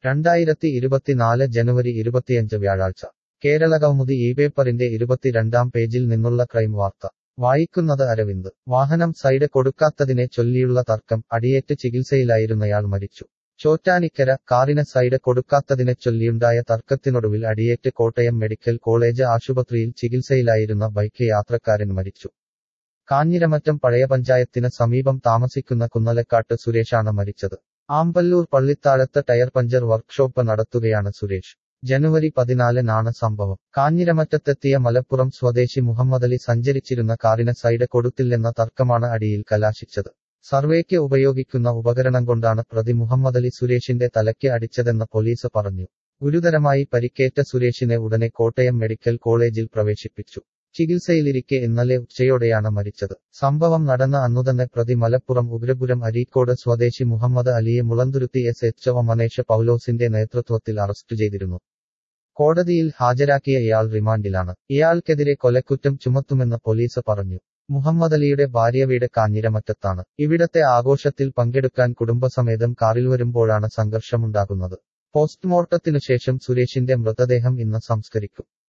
രണ്ടായിരത്തി ഇരുപത്തിനാല് ജനുവരി ഇരുപത്തിയഞ്ച് വ്യാഴാഴ്ച കേരളകൗമുദി ഈ പേപ്പറിന്റെ ഇരുപത്തിരണ്ടാം പേജിൽ നിന്നുള്ള ക്രൈം വാർത്ത വായിക്കുന്നത് അരവിന്ദ് വാഹനം സൈഡ് കൊടുക്കാത്തതിനെ ചൊല്ലിയുള്ള തർക്കം അടിയേറ്റ് ചികിത്സയിലായിരുന്നയാൾ മരിച്ചു ചോറ്റാനിക്കര കാറിന് സൈഡ് കൊടുക്കാത്തതിനെ ചൊല്ലിയുണ്ടായ തർക്കത്തിനൊടുവിൽ അടിയേറ്റ് കോട്ടയം മെഡിക്കൽ കോളേജ് ആശുപത്രിയിൽ ചികിത്സയിലായിരുന്ന ബൈക്ക് യാത്രക്കാരൻ മരിച്ചു കാഞ്ഞിരമറ്റം പഴയ പഞ്ചായത്തിന് സമീപം താമസിക്കുന്ന കുന്നലക്കാട്ട് സുരേഷാണ് മരിച്ചത് ആമ്പല്ലൂർ പള്ളിത്താഴത്ത് ടയർ പഞ്ചർ വർക്ക്ഷോപ്പ് നടത്തുകയാണ് സുരേഷ് ജനുവരി പതിനാലിനാണ് സംഭവം കാഞ്ഞിരമറ്റത്തെത്തിയ മലപ്പുറം സ്വദേശി മുഹമ്മദലി സഞ്ചരിച്ചിരുന്ന കാറിന് സൈഡ് കൊടുത്തില്ലെന്ന തർക്കമാണ് അടിയിൽ കലാശിച്ചത് സർവേക്ക് ഉപയോഗിക്കുന്ന ഉപകരണം കൊണ്ടാണ് പ്രതി മുഹമ്മദലി സുരേഷിന്റെ തലയ്ക്ക് അടിച്ചതെന്ന് പോലീസ് പറഞ്ഞു ഗുരുതരമായി പരിക്കേറ്റ സുരേഷിനെ ഉടനെ കോട്ടയം മെഡിക്കൽ കോളേജിൽ പ്രവേശിപ്പിച്ചു ചികിത്സയിലിരിക്കെ ഇന്നലെ ഉച്ചയോടെയാണ് മരിച്ചത് സംഭവം നടന്ന അന്നുതന്നെ പ്രതി മലപ്പുറം ഉഗ്രപുരം അരീക്കോട് സ്വദേശി മുഹമ്മദ് അലിയെ മുളന്തുരുത്തി എസ് എച്ച് ഒ മനേഷ പൌലോസിന്റെ നേതൃത്വത്തിൽ അറസ്റ്റ് ചെയ്തിരുന്നു കോടതിയിൽ ഹാജരാക്കിയ ഇയാൾ റിമാൻഡിലാണ് ഇയാൾക്കെതിരെ കൊലക്കുറ്റം ചുമത്തുമെന്ന് പോലീസ് പറഞ്ഞു മുഹമ്മദ് അലിയുടെ ഭാര്യ വീട് കാഞ്ഞിരമറ്റത്താണ് ഇവിടത്തെ ആഘോഷത്തിൽ പങ്കെടുക്കാൻ കുടുംബസമേതം കാറിൽ വരുമ്പോഴാണ് സംഘർഷമുണ്ടാകുന്നത് പോസ്റ്റ്മോർട്ടത്തിനുശേഷം സുരേഷിന്റെ മൃതദേഹം ഇന്ന് സംസ്കരിക്കും